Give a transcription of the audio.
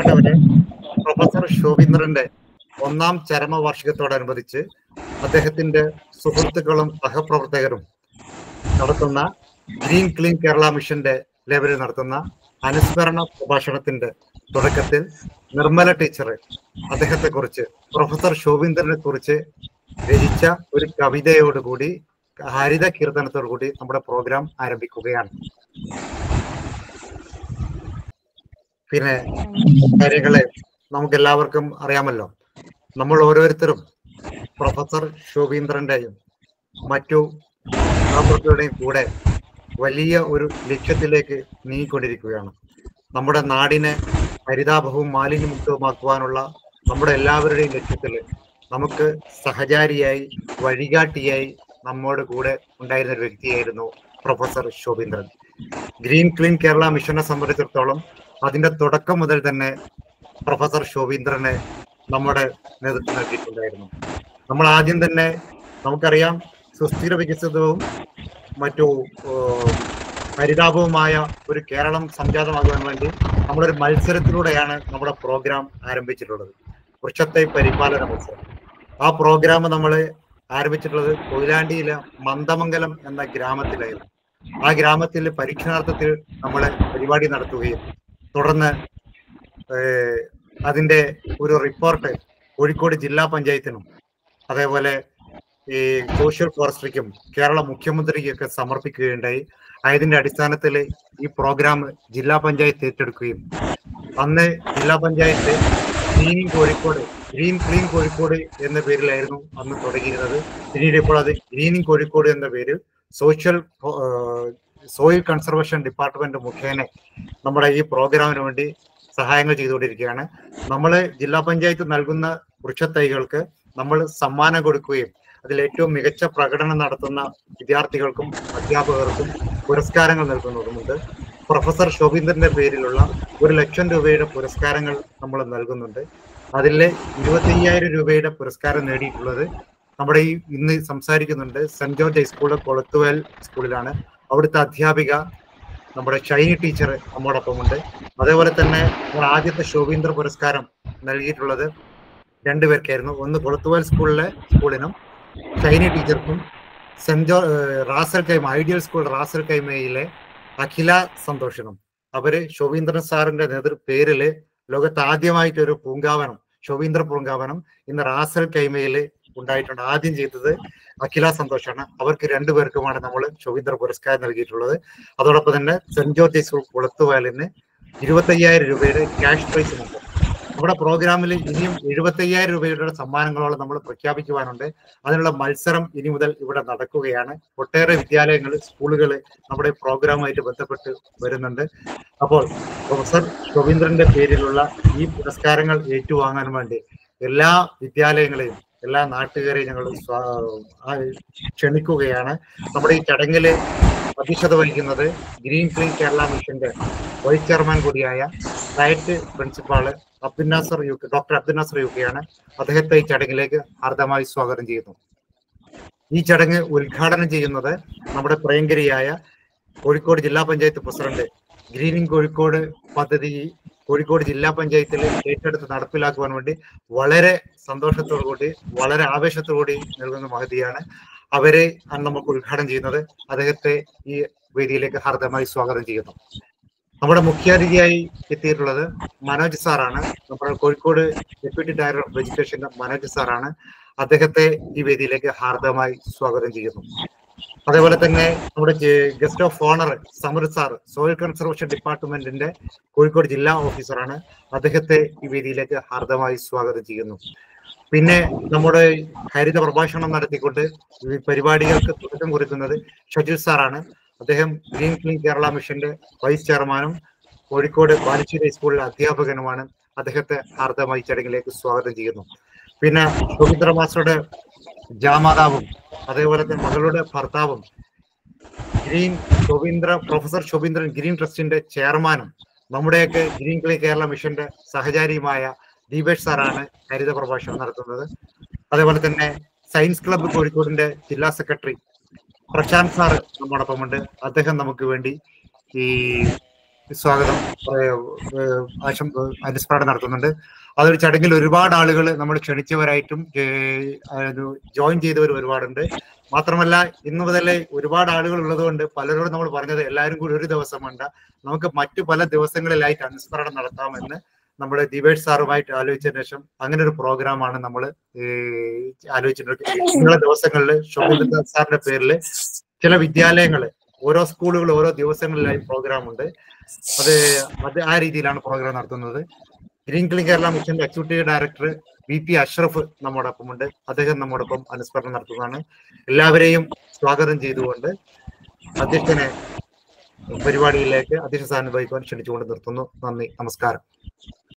പ്രിയപ്പെട്ടവരെ പ്രൊഫസർ ശോഭീന്ദ്രന്റെ ഒന്നാം ചരമവാർഷികത്തോടനുബന്ധിച്ച് അദ്ദേഹത്തിന്റെ സുഹൃത്തുക്കളും സഹപ്രവർത്തകരും നടത്തുന്ന ഗ്രീൻ ക്ലീൻ കേരള മിഷന്റെ ലെവലിൽ നടത്തുന്ന അനുസ്മരണ പ്രഭാഷണത്തിന്റെ തുടക്കത്തിൽ നിർമ്മല ടീച്ചർ അദ്ദേഹത്തെ കുറിച്ച് പ്രൊഫസർ ശോഭീന്ദ്രനെ കുറിച്ച് രചിച്ച ഒരു കവിതയോടുകൂടി ഹരിത കീർത്തനത്തോടു കൂടി നമ്മുടെ പ്രോഗ്രാം ആരംഭിക്കുകയാണ് പിന്നെ കാര്യങ്ങളെ നമുക്ക് എല്ലാവർക്കും അറിയാമല്ലോ നമ്മൾ ഓരോരുത്തരും പ്രൊഫസർ ശോഭീന്ദ്രന്റെയും മറ്റു സഹപ്രവർത്തകരുടെയും കൂടെ വലിയ ഒരു ലക്ഷ്യത്തിലേക്ക് നീങ്ങിക്കൊണ്ടിരിക്കുകയാണ് നമ്മുടെ നാടിനെ ഹരിതാഭവും മാലിന്യമുക്തവുമാക്കുവാനുള്ള നമ്മുടെ എല്ലാവരുടെയും ലക്ഷ്യത്തിൽ നമുക്ക് സഹചാരിയായി വഴികാട്ടിയായി നമ്മോട് കൂടെ ഉണ്ടായിരുന്ന ഒരു വ്യക്തിയായിരുന്നു professor Shobheendran green clean Kerala മിഷനെ സംബന്ധിച്ചിടത്തോളം അതിന്റെ തുടക്കം മുതൽ തന്നെ പ്രൊഫസർ ശോഭീന്ദ്രനെ നമ്മുടെ നേതൃത്വം നൽകിയിട്ടുണ്ടായിരുന്നു നമ്മൾ ആദ്യം തന്നെ നമുക്കറിയാം സുസ്ഥിര വികസിതവും മറ്റു ഏഹ്, ഹരിതാപവുമായ ഒരു കേരളം സംജാതമാകുവാൻ വേണ്ടി നമ്മളൊരു മത്സരത്തിലൂടെയാണ് നമ്മുടെ പ്രോഗ്രാം ആരംഭിച്ചിട്ടുള്ളത് വൃക്ഷത്തെ പരിപാലന മത്സരം ആ പ്രോഗ്രാം നമ്മൾ ആരംഭിച്ചിട്ടുള്ളത് കൊയിലാണ്ടിയിലെ മന്ദമംഗലം എന്ന ഗ്രാമത്തിലായിരുന്നു ആ ഗ്രാമത്തിൽ പരീക്ഷണാർത്ഥത്തിൽ നമ്മൾ പരിപാടി നടത്തുകയും തുടർന്ന് ഏഹ്, അതിന്റെ ഒരു റിപ്പോർട്ട് കോഴിക്കോട് ജില്ലാ പഞ്ചായത്തിനും അതേപോലെ ഈ സോഷ്യൽ ഫോറസ്ട്രിക്കും കേരള മുഖ്യമന്ത്രിക്കൊക്കെ സമർപ്പിക്കുകയുണ്ടായി അതിന്റെ അടിസ്ഥാനത്തിൽ ഈ പ്രോഗ്രാം ജില്ലാ പഞ്ചായത്ത് ഏറ്റെടുക്കുകയും അന്ന് ജില്ലാ panchayat cleaning Kozhikode green clean Kozhikode എന്ന പേരിലായിരുന്നു അന്ന് തുടങ്ങിയിരുന്നത് പിന്നീട് ഇപ്പോൾ അത് ഗ്രീനിങ് കോഴിക്കോട് എന്ന പേരിൽ സോഷ്യൽ സോയിൽ കൺസർവേഷൻ ഡിപ്പാർട്ട്മെന്റ് മുഖേന നമ്മുടെ ഈ പ്രോഗ്രാമിന് വേണ്ടി സഹായങ്ങൾ ചെയ്തുകൊണ്ടിരിക്കുകയാണ് നമ്മൾ ജില്ലാ പഞ്ചായത്ത് നൽകുന്ന വൃക്ഷത്തൈകൾക്ക് നമ്മൾ സമ്മാനം കൊടുക്കുകയും അതിൽ ഏറ്റവും മികച്ച പ്രകടനം നടത്തുന്ന വിദ്യാർത്ഥികൾക്കും അധ്യാപകർക്കും പുരസ്കാരങ്ങൾ നൽകുന്നതുമുണ്ട് പ്രൊഫസർ ശോഭീന്ദ്രന്റെ പേരിലുള്ള ഒരു ലക്ഷം രൂപയുടെ പുരസ്കാരങ്ങൾ നമ്മൾ നൽകുന്നുണ്ട് അതിലെ ഇരുപത്തയ്യായിരം രൂപയുടെ പുരസ്കാരം നേടിയിട്ടുള്ളത് നമ്മുടെ ഈ ഇന്ന് സംസാരിക്കുന്നുണ്ട് സെന്റ് ജോർജ് ഹൈസ്കൂൾ കൊളത്തുവേൽ സ്കൂളിലാണ് അവിടുത്തെ അധ്യാപിക നമ്മുടെ ഷൈനി ടീച്ചർ നമ്മോടൊപ്പമുണ്ട് അതേപോലെ തന്നെ നമ്മുടെ ആദ്യത്തെ ശോഭീന്ദ്ര പുരസ്കാരം നൽകിയിട്ടുള്ളത് രണ്ടുപേർക്കായിരുന്നു ഒന്ന് കൊളത്തുവേൽ സ്കൂളിലെ സ്കൂളിനും ഷൈനി ടീച്ചർക്കും saint Jo uh Ras al Khaimah ideal school Ras al കൈമയിലെ അഖില സന്തോഷിനും അവര് ശോഭീന്ദ്രൻ സാറിന്റെ നേതൃ പേരില് ലോകത്ത് ആദ്യമായിട്ട് ഒരു പൂങ്കാവനം ശോഭീന്ദ്ര പൂങ്കാവനം ഇന്ന് റാസൽ കൈമയില് ഉണ്ടായിട്ടുണ്ട് ആദ്യം ചെയ്തത് അഖില സന്തോഷാണ് അവർക്ക് രണ്ടുപേർക്കുമാണ് നമ്മൾ ശോഭീന്ദ്ര പുരസ്കാരം നൽകിയിട്ടുള്ളത് അതോടൊപ്പം തന്നെ സെന്റ് ജോർജ് സ്കൂൾ കുളത്തുവയലിന് ഇരുപത്തയ്യായിരം രൂപയുടെ ക്യാഷ് പ്രൈസുമുണ്ട് നമ്മുടെ പ്രോഗ്രാമിൽ ഇനിയും എഴുപത്തയ്യായിരം രൂപയുടെ സമ്മാനങ്ങളോളം നമ്മൾ പ്രഖ്യാപിക്കുവാനുണ്ട് അതിനുള്ള മത്സരം ഇനി മുതൽ ഇവിടെ നടക്കുകയാണ് ഒട്ടേറെ വിദ്യാലയങ്ങൾ സ്കൂളുകൾ നമ്മുടെ പ്രോഗ്രാമുമായിട്ട് ബന്ധപ്പെട്ട് വരുന്നുണ്ട് അപ്പോൾ പ്രൊഫസർ രവീന്ദ്രന്റെ പേരിലുള്ള ഈ പുരസ്കാരങ്ങൾ ഏറ്റുവാങ്ങാൻ വേണ്ടി എല്ലാ വിദ്യാലയങ്ങളെയും എല്ലാ നാട്ടുകാരെയും ഞങ്ങൾ സ്വാ- ആ, ക്ഷണിക്കുകയാണ് നമ്മുടെ ഈ ചടങ്ങില് അധ്യക്ഷത വഹിക്കുന്നത് ഗ്രീൻ ക്ലീൻ കേരള മിഷന്റെ വൈസ് ചെയർമാൻ കൂടിയായ DIET principal Abdul Nasar U K doctor Abdul Nasar U കെയാണ് അദ്ദേഹത്തെ ഈ ചടങ്ങിലേക്ക് ഹാർദമായി സ്വാഗതം ചെയ്യുന്നു ഈ ചടങ്ങ് ഉദ്ഘാടനം ചെയ്യുന്നത് നമ്മുടെ പ്രിയങ്കരിയായ കോഴിക്കോട് ജില്ലാ പഞ്ചായത്ത് പ്രസിഡന്റ് ഗ്രീനിങ് കോഴിക്കോട് പദ്ധതി കോഴിക്കോട് ജില്ലാ പഞ്ചായത്തിൽ ഏറ്റെടുത്ത് നടപ്പിലാക്കുവാൻ വേണ്ടി വളരെ സന്തോഷത്തോടു കൂടി വളരെ ആവേശത്തോടു കൂടി നൽകുന്ന മഹതിയാണ് അവരെ ആണ് നമുക്ക് ഉദ്ഘാടനം ചെയ്യുന്നത് അദ്ദേഹത്തെ ഈ വേദിയിലേക്ക് ഹാർദമായി സ്വാഗതം ചെയ്യുന്നു നമ്മുടെ മുഖ്യാതിഥിയായി എത്തിയിട്ടുള്ളത് മനോജ് സാറാണ് നമ്മുടെ കോഴിക്കോട് ഡെപ്യൂട്ടി ഡയറക്ടർ ഓഫ് എഡ്യൂക്കേഷന്റെ മനോജ് സാറാണ് അദ്ദേഹത്തെ ഈ വേദിയിലേക്ക് ഹാർദമായി സ്വാഗതം ചെയ്യുന്നു അതേപോലെ തന്നെ നമ്മുടെ guest of honour Samrudh sir soil conservation ഡിപ്പാർട്ട്മെന്റിന്റെ കോഴിക്കോട് ജില്ലാ ഓഫീസറാണ് അദ്ദേഹത്തെ ഈ വേദിയിലേക്ക് ഹാർദമായി സ്വാഗതം ചെയ്യുന്നു പിന്നെ നമ്മുടെ ഹരിത പ്രഭാഷണം നടത്തിക്കൊണ്ട് ഈ പരിപാടികൾക്ക് തുടക്കം കുറിക്കുന്നത് ഷജിൽ സാറാണ് അദ്ദേഹം ഗ്രീൻ ക്ലീൻ കേരള മിഷന്റെ വൈസ് ചെയർമാനും കോഴിക്കോട് ബാലുശ്ശേരി സ്കൂളിലെ അധ്യാപകനുമാണ് അദ്ദേഹത്തെ ഹാർദമായി ചടങ്ങിലേക്ക് സ്വാഗതം ചെയ്യുന്നു പിന്നെ സുമിത്ര മാസ്റ്ററുടെ ജാമാതാവും അതേപോലെ തന്നെ മകളുടെ ഭർത്താവും green Shobheendra professor Shobheendran green ട്രസ്റ്റിന്റെ ചെയർമാനും നമ്മുടെയൊക്കെ ഗ്രീൻ ക്ലീൻ കേരള മിഷന്റെ സഹചാരിയുമായ ദീപേഷ് സാറാണ് ഹരിത പ്രഭാഷണം നടത്തുന്നത് അതേപോലെ തന്നെ സയൻസ് ക്ലബ്ബ് കോഴിക്കോടിന്റെ ജില്ലാ സെക്രട്ടറി പ്രശാന്ത് സാർ നമ്മോടൊപ്പമുണ്ട് അദ്ദേഹം നമുക്ക് വേണ്ടി ഈ സ്വാഗതം ഏഹ്, ഏഹ്, ആശം അനുസ്മരണം നടത്തുന്നുണ്ട് അതൊരു ചടങ്ങിൽ ഒരുപാട് ആളുകൾ നമ്മൾ ക്ഷണിച്ചവരായിട്ടും ഏഹ്, അത് ജോയിൻ ചെയ്തവർ ഒരുപാടുണ്ട് മാത്രമല്ല ഇന്ന് മുതലേ ഒരുപാട് ആളുകൾ ഉള്ളതുകൊണ്ട് പലരോടും നമ്മൾ പറഞ്ഞത് എല്ലാവരും കൂടി ഒരു ദിവസം വേണ്ട നമുക്ക് മറ്റു പല ദിവസങ്ങളിലായിട്ട് അനുസ്മരണം നടത്താമെന്ന് നമ്മുടെ ദിവേഷ് സാറുമായിട്ട് ആലോചിച്ചതിന് ശേഷം അങ്ങനെ ഒരു പ്രോഗ്രാമാണ് നമ്മൾ ആലോചിച്ചിട്ടുണ്ട് നിങ്ങളുടെ ദിവസങ്ങളിൽ ഷോഭിന്ദ്ര സാറിന്റെ പേരിൽ ചില വിദ്യാലയങ്ങള് ഓരോ സ്കൂളുകൾ ഓരോ ദിവസങ്ങളിലായി പ്രോഗ്രാം ഉണ്ട് അത് അത് ആ രീതിയിലാണ് പ്രോഗ്രാം നടത്തുന്നത് ഗ്രീൻ ക്ലീൻ കേരള മിഷന്റെ executive director V P Ashraf നമ്മോടൊപ്പമുണ്ട് അദ്ദേഹം നമ്മോടൊപ്പം അനുസ്മരണം നടത്തുന്നതാണ് എല്ലാവരെയും സ്വാഗതം ചെയ്തുകൊണ്ട് അധ്യക്ഷനെ പരിപാടിയിലേക്ക് അധ്യക്ഷ സ്ഥാനം വഹിക്കുവാൻ ക്ഷണിച്ചുകൊണ്ട് നിർത്തുന്നു നന്ദി നമസ്കാരം